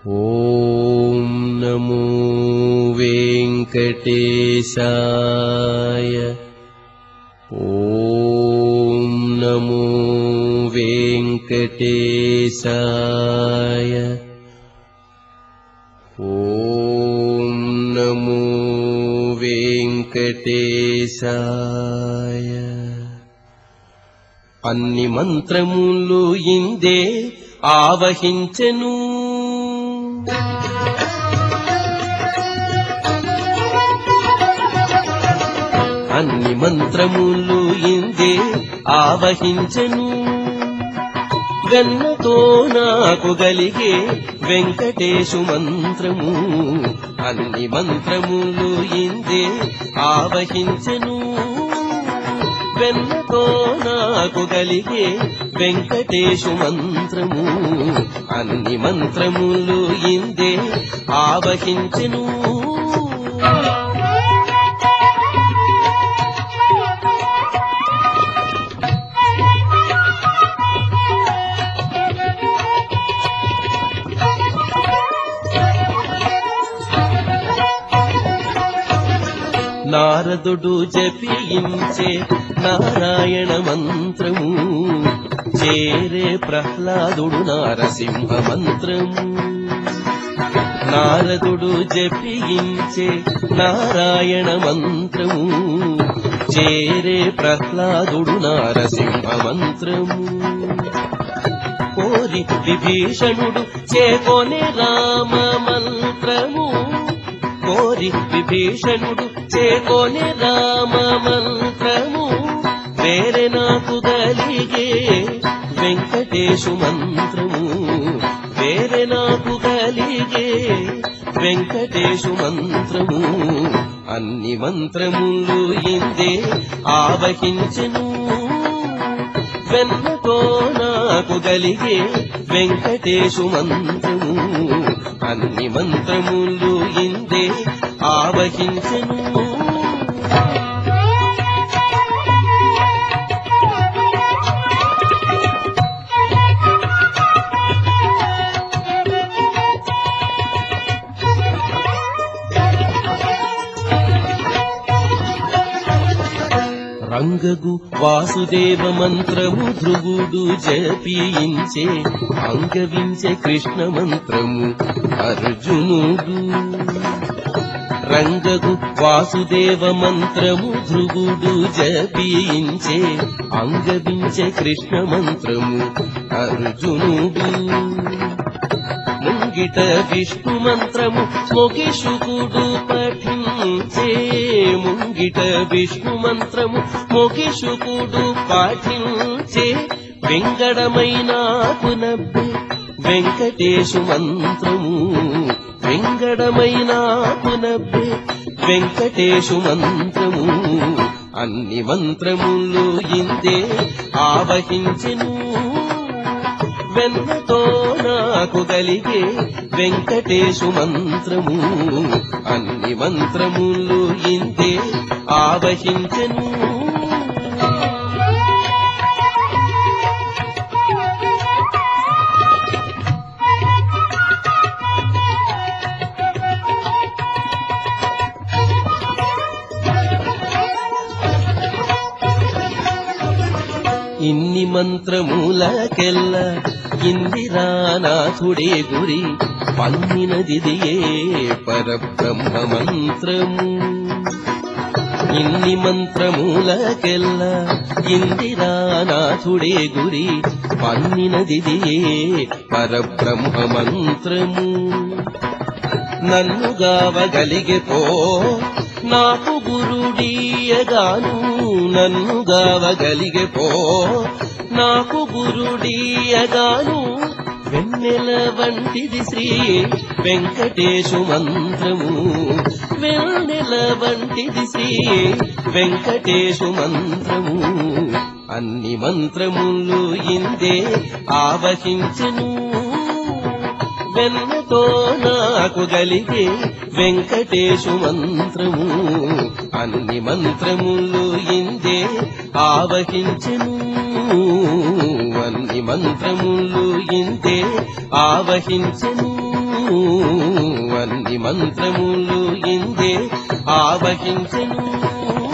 ॐ नमो वेङ्कटेशाय ॐ नमो वेङ्कटेशाय ॐ नमो వెంకటేశాయ అన్ని మంత్రములు ఇందే ఆవహించెను అన్ని మంత్రములు ఇందే ఆవహించెను వెన్నతో నాకు గలిగే వెంకటేశు మంత్రము అన్ని మంత్రములు ఇందే ఆవహించెను వెన్నతో నాకు గలిగే వెంకటేశు మంత్రము అన్ని మంత్రములు ఇందే ఆవహించెను నారదుడు జపించే నారాయణ మంత్రము చేరే ప్రహ్లాదుడు నారసింహ మంత్రము నారదుడు జపించే నారాయణ మంత్రము చేరే ప్రహ్లాదుడు నారసింహ మంత్రము కోరి విభీషణుడు చేకొనే రామ మంత్రము కోరి విభీషణుడు చేకొనే రామ మంత్రము వేరే నాకు గలిగే వెంకటేశు మంత్రము వేరే నాకు గలిగే వెంకటేశు మంత్రము అన్ని మంత్రములు ఇందే ఆవహించెను వెన్నతో నాకు గలిగే వెంకటేశు మంత్రము అన్ని మంత్రములు ఇందే ఆవహించెను రంగగు వాసుదేవ మంత్రము ధ్రువుడు జపించే అంగవించే కృష్ణ మంత్రము అర్జునుడు రంగగు వాసుదేవ మంత్రము ధ్రువుడు జపించే అంగవించే కృష్ణ మంత్రము అర్జునుడు ముంగిట విష్ణు మంత్రము మొగిషుకుడు పఠించే ముంగిట విష్ణు మంత్రము మొగిషుకుడు పాఠించే వెంగడమైన పునబ్బే వెంకటేశు మంత్రము వెంగడమైన పునబ్బే వెంకటేశు మంత్రము అన్ని మంత్రములు ఇందే ఆవహించెను వెన్నతో నాకు గలిగే వెంకటేశు మంత్రము అన్ని మంత్రములు ఇంతే ఆవహించెను ఇన్ని మంత్రములకెల్ల ఇందిరానాథుడే గురి పన్నినదిదియే పరబ్రహ్మ మంత్రము ఇన్ని మంత్రములకెల్ల ఇందిరానాథుడే గురి పన్నినదిదియే పరబ్రహ్మ మంత్రము నన్ను గావగలిగే పో నాకు గురుడీయగాను నన్ను గావగలిగే పో నాకు గురుడీయగాను వెన్నెల వంటిది శ్రీ వెంకటేశు మంత్రము వెన్నెల వంటిది శ్రీ వెంకటేశు మంత్రము అన్ని మంత్రములు ఇందే ఆవహించెను వెన్నతో నాకు గలిగే వెంకటేశు మంత్రము అన్ని మంత్రములు ఇందే ఆవహించెను అన్ని మంత్రములు ఇందే ఆవహించెను అన్ని మంత్రములు ఇందే ఆవహించెను